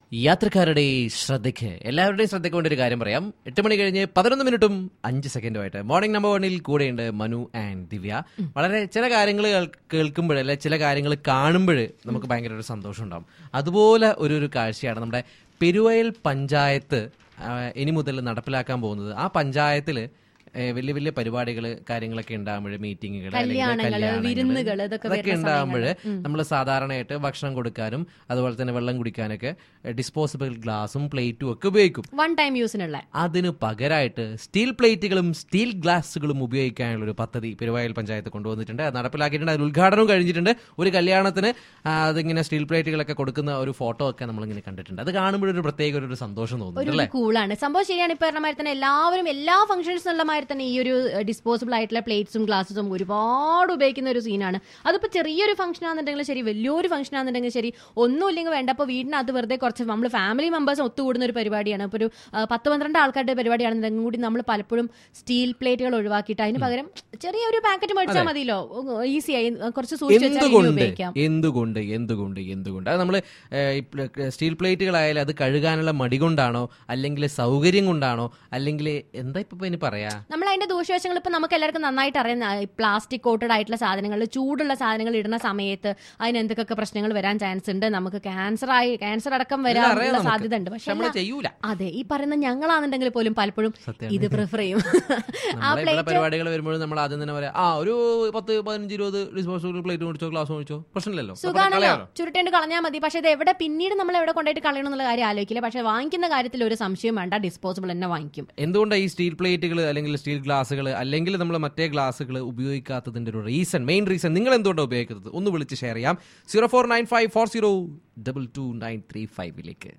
യാത്രക്കാരുടെ ശ്രദ്ധയ്ക്ക് എല്ലാവരുടെയും ശ്രദ്ധയ്ക്ക് വേണ്ടി ഒരു കാര്യം പറയാം എട്ട് മണി കഴിഞ്ഞ് പതിനൊന്ന് മിനിറ്റും അഞ്ച് സെക്കൻഡുമായിട്ട് മോർണിംഗ് നമ്പർ വണ്ണിൽ കൂടെയുണ്ട് മനു ആൻഡ് ദിവ്യ വളരെ ചില കാര്യങ്ങൾ കേൾക്കുമ്പോൾ അല്ലെ ചില കാര്യങ്ങൾ കാണുമ്പോൾ നമുക്ക് ഭയങ്കര ഒരു സന്തോഷം ഉണ്ടാവും അതുപോലെ ഒരു ഒരു കാഴ്ചയാണ് നമ്മുടെ പെരുവയൽ പഞ്ചായത്ത് ആ, ഇനി മുതൽ നടപ്പിലാക്കാൻ പോകുന്നത് ആ പഞ്ചായത്തിൽ വലിയ വലിയ പരിപാടികൾ കാര്യങ്ങളൊക്കെ ഉണ്ടാകുമ്പോൾ മീറ്റിങ്ങുകൾ കല്യാണങ്ങള്, വിരുന്നുകള് ഇതൊക്കെ അതൊക്കെ വരുന്ന ഉണ്ടാകുമ്പോൾ നമ്മൾ സാധാരണയായിട്ട് ഭക്ഷണം കൊടുക്കാനും അതുപോലെ തന്നെ വെള്ളം കുടിക്കാനൊക്കെ ഡിസ്പോസിബിൾ ഗ്ലാസും പ്ലേറ്റും ഒക്കെ ഉപയോഗിക്കും വൺ ടൈം യൂസിനുള്ള അതിന് പകരമായിട്ട് സ്റ്റീൽ പ്ലേറ്റുകളും സ്റ്റീൽ ഗ്ലാസുകളും ഉപയോഗിക്കാനുള്ള ഒരു പദ്ധതി പെരുവായൽ പഞ്ചായത്ത് കൊണ്ടുവന്നിട്ടുണ്ട് അത് നടപ്പിലാക്കിയിട്ടുണ്ട് അതിൽ ഉദ്ഘാടനവും കഴിഞ്ഞിട്ടുണ്ട് ഒരു കല്യാണത്തിന് ആ, അതിങ്ങനെ സ്റ്റീൽ പ്ലേറ്റുകളൊക്കെ കൊടുക്കുന്ന ഒരു ഫോട്ടോ ഒക്കെ നമ്മളിങ്ങനെ കണ്ടിട്ടുണ്ട് അത് കാണുമ്പോൾ ഒരു പ്രത്യേക ഒരു- ഒരു സന്തോഷം തോന്നുന്നുണ്ട് ഒരു അല്ലേ കൂളാണ് സംഭവം ശരിയാണ് ഇപ്പൊ പറഞ്ഞ മാതിരി തന്നെ എല്ലാവരും എല്ലാ ഫംഗ്ഷൻസിനുള്ള മാതിരി തന്നെ ഈ ഒരു ഡിസ്പോസിബിൾ ആയിട്ടുള്ള പ്ലേറ്റ്സും ഗ്ലാസും ഒരുപാട് ഉപയോഗിക്കുന്ന ഒരു സീനാണ് അതിപ്പോ ചെറിയൊരു ഫംഗ്ഷൻ ആണെന്നുണ്ടെങ്കിൽ ശരി വലിയൊരു ഫംഗ്ഷൻ ആണെന്നുണ്ടെങ്കിൽ ശരി ഒന്നുമില്ലെങ്കിൽ വേണ്ട അപ്പോൾ വീടിനകത്ത് വെറുതെ കുറച്ച് നമ്മൾ ഫാമിലി മെമ്പേഴ്സ് ഒത്തുകൂടുന്ന ഒരു പരിപാടിയാണ് ഇപ്പോൾ ഒരു ആ, പത്ത് പന്ത്രണ്ട് ആൾക്കാരുടെ പരിപാടിയാണെന്നുണ്ടെങ്കിൽ കൂടി നമ്മൾ പലപ്പോഴും സ്റ്റീൽ പ്ലേറ്റുകൾ ഒഴിവാക്കിയിട്ട് അതിന് പകരം ചെറിയൊരു പാക്കറ്റ് മേടിച്ചാൽ മതിയല്ലോ ഈസി ആയി കുറച്ച് സൂക്ഷിച്ച് വെച്ചാൽ ഇനി എന്തുകൊണ്ട് ഉപയോഗിക്കാം എന്തുകൊണ്ട് എന്തുകൊണ്ട് എന്തുകൊണ്ട് അത് നമ്മൾ സ്റ്റീൽ പ്ലേറ്റുകളായാലും അത് കഴുകാനുള്ള മടി കൊണ്ടാണോ അല്ലെങ്കിൽ സൗകര്യം കൊണ്ടാണോ അല്ലെങ്കിൽ എന്താ ഇപ്പൊ ഇനി പറയാ നമ്മൾ അതിന്റെ ദൂഷ്യവശങ്ങൾ ഇപ്പൊ നമുക്ക് എല്ലാവർക്കും നന്നായിട്ട് അറിയാം പ്ലാസ്റ്റിക് കോട്ടഡ് ആയിട്ടുള്ള സാധനങ്ങൾ ചൂടുള്ള സാധനങ്ങൾ ഇടുന്ന സമയത്ത് അതിന് എന്തൊക്കെ പ്രശ്നങ്ങൾ വരാൻ ചാൻസ് ഉണ്ട് നമുക്ക് ക്യാൻസർ ആയി ക്യാൻസർ അടക്കം അറിയാം വരാനുള്ള നമുക്ക്. സാധ്യത ഉണ്ട് പക്ഷെ പക്ഷെ നമ്മൾ ചെയ്യൂല അതെ ഈ പറയുന്ന ഞങ്ങളാണെന്നുണ്ടെങ്കിൽ പോലും പലപ്പോഴും സത്യം. ഇത് പ്രിഫർ ചെയ്യും ആ നമ്മളെ ഇവിടെ പ്ലേറ്റ് പരിപാടികൾ വരുമ്പോഴും നമ്മൾ ആദ്യം തന്നെ പറയാം ആ ഒരു പത്ത് പതിനഞ്ച് ഇരുപത് ഡിസ്പോസിബിൾ പ്ലേറ്റ് മേടിച്ചോ ഗ്ലാസ് മേടിച്ചോ പ്രശ്നമില്ലല്ലോ അപ്പോൾ സുഖാണല്ലോ കളയാലോ. ചുരുട്ടേണ്ട് കളഞ്ഞാൽ മതി പക്ഷെ ഇത് എവിടെ പിന്നീട് നമ്മൾ എവിടെ കൊണ്ടുപോയിട്ട് കളയണം എന്നുള്ള കാര്യം ആലോചിക്കില്ല പക്ഷെ വാങ്ങിക്കുന്ന കാര്യത്തിൽ ഒരു സംശയം വേണ്ട ഡിസ്പോസിബിൾ തന്നെ വാങ്ങിക്കും എന്തുകൊണ്ടാണ് ഈ സ്റ്റീൽ പ്ലേറ്റുകൾ അല്ലെങ്കിൽ സ്റ്റീൽ ഗ്ലാസുകൾ അല്ലെങ്കിൽ നമ്മൾ മറ്റേ ഗ്ലാസുകൾ ഉപയോഗിക്കാത്തതിന്റെ ഒരു റീസൺ മെയിൻ റീസൺ നിങ്ങൾ എന്തുകൊണ്ടാണ് ഉപയോഗിക്കുന്നത് ഒന്ന് വിളിച്ച് ഷെയർ ചെയ്യാം zero four nine five four zero double two nine three ഫൈവിലേക്ക്